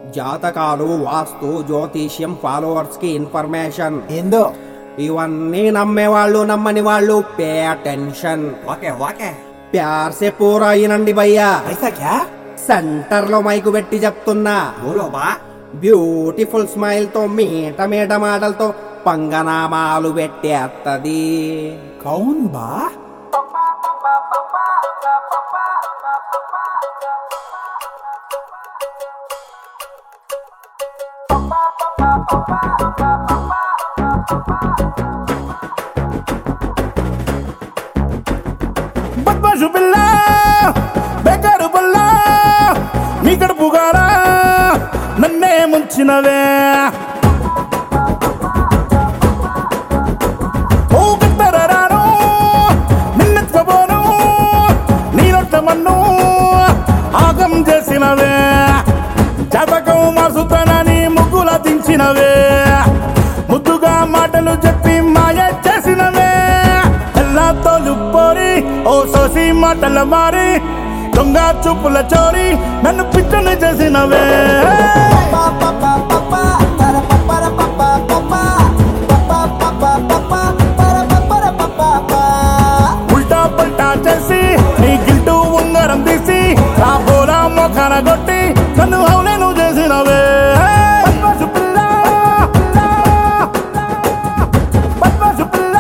జాతకాలు వాస్తు జ్యోతిష్యం ఫాలోవర్స్ కి ఇన్ఫర్మేషన్ ఏందో ఇవన్నీ నమ్మే వాళ్ళు నమ్మని వాళ్ళు పే అటెన్షన్ ఓకే ఓకే ప్యార్ సే పూరా అయినండి భయ్యా ఐసా క్యా సెంటర్ లో మైకు పెట్టి చెప్తున్నా బోలో బా బ్యూటిఫుల్ స్మైల్ తో మీట మీట మాటలతో పంగనామాలు పెట్టేత్తది కౌన్ బా బద్మాషు పిల్ల బేకారు పిల్ల నీ కడుపు గారా నన్నే ముంచినవే ఓ కత్తరరాను నిన్నెత్తుకోబోను నీ నొట్ట మన్ను ఆగం చేసినవే జాతకం మార్చుతానని ముగ్గుల దించినవే ముద్దుగా మాటలు చెప్పి మాయ చేసినవే ఎలా తోలుపోరి ఓ సోసి మాటల మారి దొంగ చూపుల చోరి నన్ను పిచ్చని చేసినవే ఉల్టా పల్టా చేసి నీ గిల్టు ఉంగరం తీసి నా బోలా మొఖాన కొట్టి నన్ను హౌలేను చేసినవే బద్మాషు పిల్ల, బద్మాషు పిల్ల,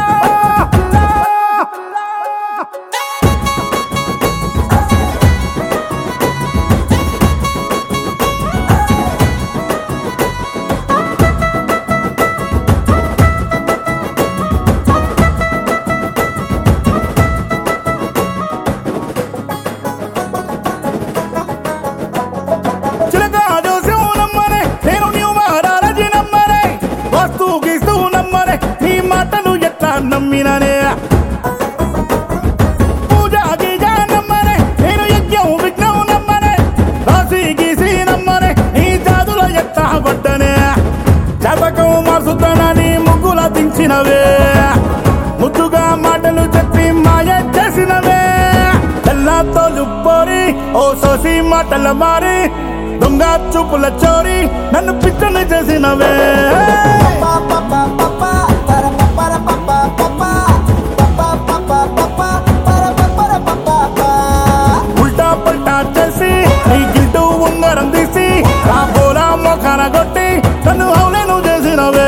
చిలక జోస్యం నమ్మరే నేను నీవు మహారాజీ నమ్మరే వస్తు గీస్తూ నమ్మరే నీ మాటలు ఎట్లా నమ్మిననే పూజ గీజ నమ్మరే నేను యజ్ఞం విఘ్నం నమ్మరే రాసి గీసి నమ్మరే నీ జాదుల ఎట్లా పడ్డనే జాతకం మార్చుతానని ముగ్గుల దించినవే ముద్దుగా మాటలు చెప్పి మాయ చేసినవే తెల్ల తోలుపోరి ఓ సోసి మాటల మారి దొంగ చూపుల చోరి నన్ను పిచ్చని చేసినవే ఉల్టా పల్టా చేసి నీ గిల్టు ఉంగరం తీసి నా బోలా మొఖాన కొట్టి నన్ను హౌలేను చేసినవే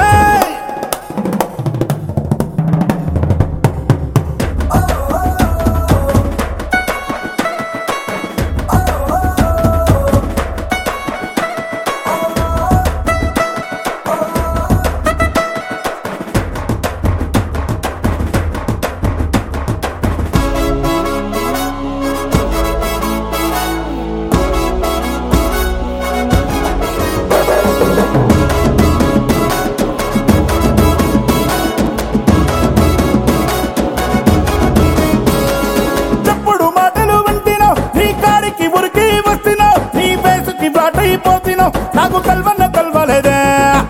చెప్పుడు మాటలు వింటినో నీ కాడికి ఉరికి వస్తున్నో నీ వేసుకి బ్లాట్ అయిపోతినో నాకు కల్వన్న కల్వలేదే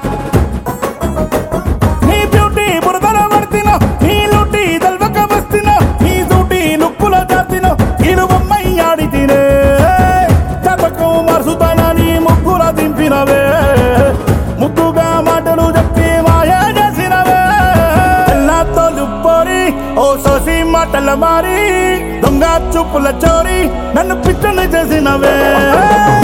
నీ బ్యూటీ బురదల పడుతున్నో నీ లూటి దల్వక వస్తున్నో నీ దూటి లుక్కుల జాతినో ఇరు బొమ్మై ఆడి తినే జతకం మరుసుతానని ముగ్గుల దింపినవే ముద్దుగా మాటలు చెప్పి మాయ చేసినవే ఎలా తోలుపోరి ఓ సోసి మాటల మారి దొంగ చూపుల చోరి నన్ను పిచ్చని చేసినవే